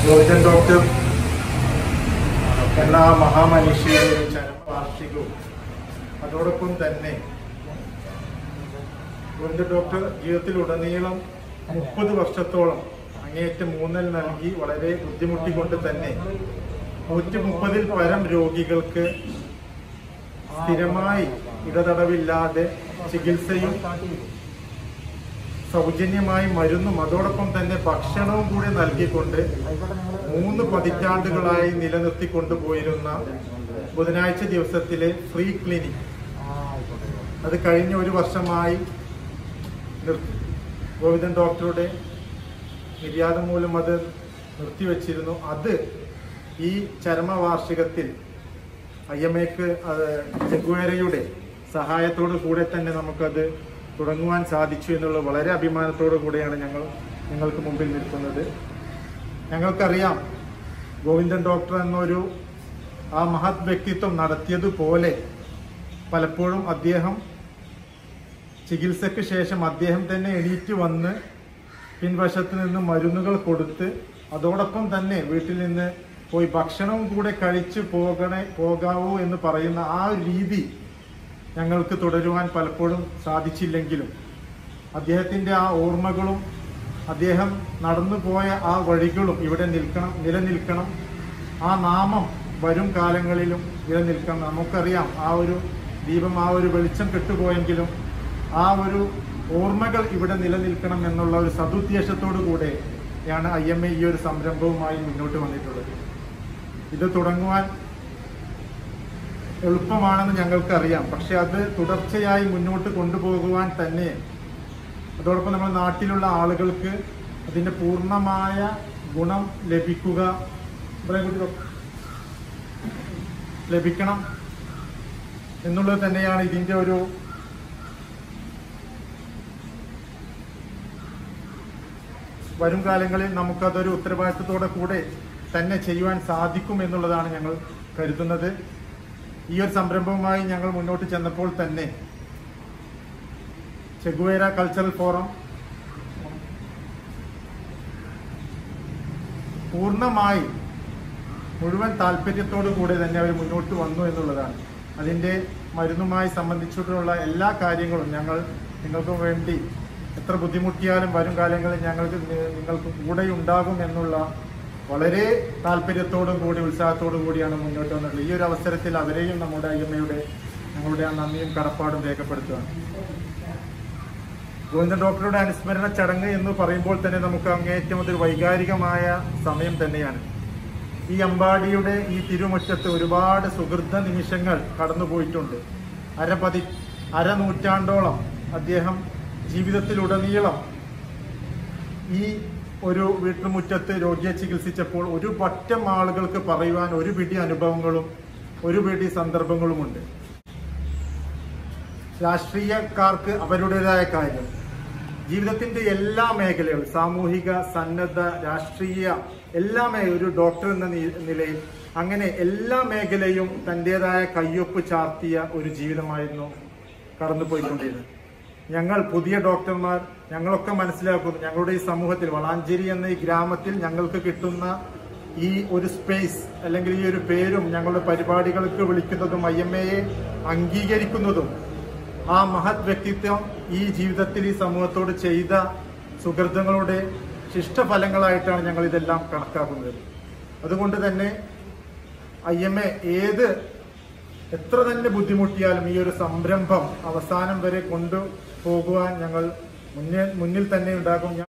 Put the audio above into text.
Govindan doctor എന്ന ആ മഹാമനുഷ്യയുടെ ചരമവാർഷികവും അതോടൊപ്പം തന്നെ ഗോവിന്ദൻ ഡോക്ടർ ജീവിതത്തിലുടനീളം മുപ്പത് വർഷത്തോളം അങ്ങേയറ്റം മൂന്നൽ നൽകി വളരെ ബുദ്ധിമുട്ടിക്കൊണ്ട് തന്നെ നൂറ്റി മുപ്പതിൽ പരം രോഗികൾക്ക് സ്ഥിരമായി ഇടതടവില്ലാതെ ചികിത്സയും സൗജന്യമായി മരുന്നും അതോടൊപ്പം തന്നെ ഭക്ഷണവും കൂടി നൽകിക്കൊണ്ട് മൂന്ന് പതിറ്റാണ്ടുകളായി നിലനിർത്തിക്കൊണ്ടു പോയിരുന്ന ബുധനാഴ്ച ദിവസത്തിലെ ഫ്രീ ക്ലിനിക് അത് കഴിഞ്ഞ ഒരു വർഷമായി നിർത്തി ഗോവിന്ദൻ ഡോക്ടറുടെ നിര്യാതം മൂലം അത് നിർത്തിവെച്ചിരുന്നു അത് ഈ ചരമവാർഷികത്തിൽ ഐ എം എക്ക് ചെഗുവേരയുടെ സഹായത്തോടു കൂടെ തന്നെ നമുക്കത് തുടങ്ങുവാൻ സാധിച്ചു എന്നുള്ളത് വളരെ അഭിമാനത്തോടു കൂടെയാണ് ഞങ്ങൾ നിങ്ങൾക്ക് മുമ്പിൽ നിൽക്കുന്നത് ഞങ്ങൾക്കറിയാം ഗോവിന്ദൻ ഡോക്ടർ എന്നൊരു ആ മഹത് വ്യക്തിത്വം നടത്തിയതുപോലെ പലപ്പോഴും അദ്ദേഹം ചികിത്സയ്ക്ക് ശേഷം അദ്ദേഹം തന്നെ എണീറ്റ് വന്ന് പിൻവശത്ത് നിന്ന് മരുന്നുകൾ കൊടുത്ത് അതോടൊപ്പം തന്നെ വീട്ടിൽ നിന്ന് പോയി ഭക്ഷണവും കൂടെ കഴിച്ച് പോകണേ പോകാവൂ എന്ന് പറയുന്ന ആ ഒരു രീതി ഞങ്ങൾക്ക് തുടരുവാൻ പലപ്പോഴും സാധിച്ചില്ലെങ്കിലും അദ്ദേഹത്തിൻ്റെ ആ ഓർമ്മകളും അദ്ദേഹം നടന്നു പോയ ആ വഴികളും ഇവിടെ നിൽക്കണം നിലനിൽക്കണം ആ നാമം വരും കാലങ്ങളിലും നിലനിൽക്കണം നമുക്കറിയാം ആ ഒരു ദീപം ആ ഒരു വെളിച്ചം കെട്ടുപോയെങ്കിലും ആ ഒരു ഓർമ്മകൾ ഇവിടെ നിലനിൽക്കണം എന്നുള്ള ഒരു സതുദ്ദേശത്തോടു കൂടെയാണ് ഐ എം എ ഈ ഒരു സംരംഭവുമായി മുന്നോട്ട് വന്നിട്ടുള്ളത് ഇത് തുടങ്ങുവാൻ എളുപ്പമാണെന്ന് ഞങ്ങൾക്കറിയാം പക്ഷെ അത് തുടർച്ചയായി മുന്നോട്ട് കൊണ്ടുപോകുവാൻ തന്നെ അതോടൊപ്പം നമ്മുടെ നാട്ടിലുള്ള ആളുകൾക്ക് അതിന്റെ പൂർണ്ണമായ ഗുണം ലഭിക്കുക ഇവിടെ കൂടി ലഭിക്കണം എന്നുള്ളത് തന്നെയാണ് ഇതിന്റെ ഒരു വരും കാലങ്ങളിൽ നമുക്കതൊരു ഉത്തരവാദിത്വത്തോടെ കൂടെ തന്നെ ചെയ്യുവാൻ സാധിക്കും എന്നുള്ളതാണ് ഞങ്ങൾ കരുതുന്നത് ഈ ഒരു സംരംഭവുമായി ഞങ്ങൾ മുന്നോട്ട് ചെന്നപ്പോൾ തന്നെ ചെഗുവേര കൾച്ചറൽ ഫോറം പൂർണ്ണമായി മുഴുവൻ താല്പര്യത്തോടു കൂടെ തന്നെ അവർ മുന്നോട്ട് വന്നു എന്നുള്ളതാണ് അതിൻ്റെ മരുന്നുമായി സംബന്ധിച്ചിട്ടുള്ള എല്ലാ കാര്യങ്ങളും ഞങ്ങൾ നിങ്ങൾക്ക് വേണ്ടി എത്ര ബുദ്ധിമുട്ടിയാലും വരും കാലങ്ങളിൽ ഞങ്ങൾക്ക് നി- നിങ്ങൾക്ക് കൂടെ ഉണ്ടാകും എന്നുള്ള വളരെ താല്പര്യത്തോടും കൂടി ഉത്സാഹത്തോടും കൂടിയാണ് മുന്നോട്ട് വന്നത് ഈ ഒരു അവസരത്തിൽ അവരെയും നമ്മുടെ അയ്യമ്മയുടെ ഞങ്ങളുടെ ആ നന്ദിയും കടപ്പാടും രേഖപ്പെടുത്തുകയാണ് ഗോവിന്ദൻ ഡോക്ടറുടെ അനുസ്മരണ ചടങ്ങ് എന്ന് പറയുമ്പോൾ തന്നെ നമുക്ക് അങ്ങേറ്റം അതൊരു വൈകാരികമായ സമയം തന്നെയാണ് ഈ അമ്പാടിയുടെ ഈ തിരുമുറ്റത്ത് ഒരുപാട് സുഹൃത നിമിഷങ്ങൾ കടന്നുപോയിട്ടുണ്ട് അരപതി അരനൂറ്റാണ്ടോളം അദ്ദേഹം ജീവിതത്തിലുടനീളം ഈ ഒരു വീട്ടുമുറ്റത്ത് രോഗിയെ ചികിത്സിച്ചപ്പോൾ ഒരു പറ്റം ആളുകൾക്ക് പറയുവാൻ ഒരു പിടി അനുഭവങ്ങളും ഒരു പിടി സന്ദർഭങ്ങളുമുണ്ട് രാഷ്ട്രീയക്കാർക്ക് അവരുടേതായ കാര്യം ജീവിതത്തിന്റെ എല്ലാ മേഖലകളും സാമൂഹിക സന്നദ്ധ രാഷ്ട്രീയ എല്ലാ മേ ഒരു ഡോക്ടർ എന്ന നി- നിലയിൽ അങ്ങനെ എല്ലാ മേഖലയും തൻ്റെതായ കയ്യൊപ്പ് ചാർത്തിയ ഒരു ജീവിതമായിരുന്നു കടന്നുപോയിക്കൊണ്ടിരുന്നത് ഞങ്ങൾ പുതിയ ഡോക്ടർമാർ ഞങ്ങളൊക്കെ മനസ്സിലാക്കുന്നു ഞങ്ങളുടെ ഈ സമൂഹത്തിൽ വളാഞ്ചേരി എന്ന ഈ ഗ്രാമത്തിൽ ഞങ്ങൾക്ക് കിട്ടുന്ന ഈ ഒരു സ്പേസ് അല്ലെങ്കിൽ ഈ ഒരു പേരും ഞങ്ങളുടെ പരിപാടികൾക്ക് വിളിക്കുന്നതും ഐ എം എയെ അംഗീകരിക്കുന്നതും ആ മഹത് വ്യക്തിത്വം ഈ ജീവിതത്തിൽ ഈ സമൂഹത്തോട് ചെയ്ത സുഹൃത്തുക്കളുടെ ശിഷ്ടഫലങ്ങളായിട്ടാണ് ഞങ്ങൾ ഇതെല്ലാം കണക്കാക്കുന്നത് അതുകൊണ്ട് തന്നെ ഐ എം എ ഏത് എത്ര തന്നെ ബുദ്ധിമുട്ടിയാലും ഈ ഒരു സംരംഭം അവസാനം വരെ കൊണ്ടുപോകുവാൻ ഞങ്ങൾ മുന്നിൽ മുന്നിൽ തന്നെ ഉണ്ടാകും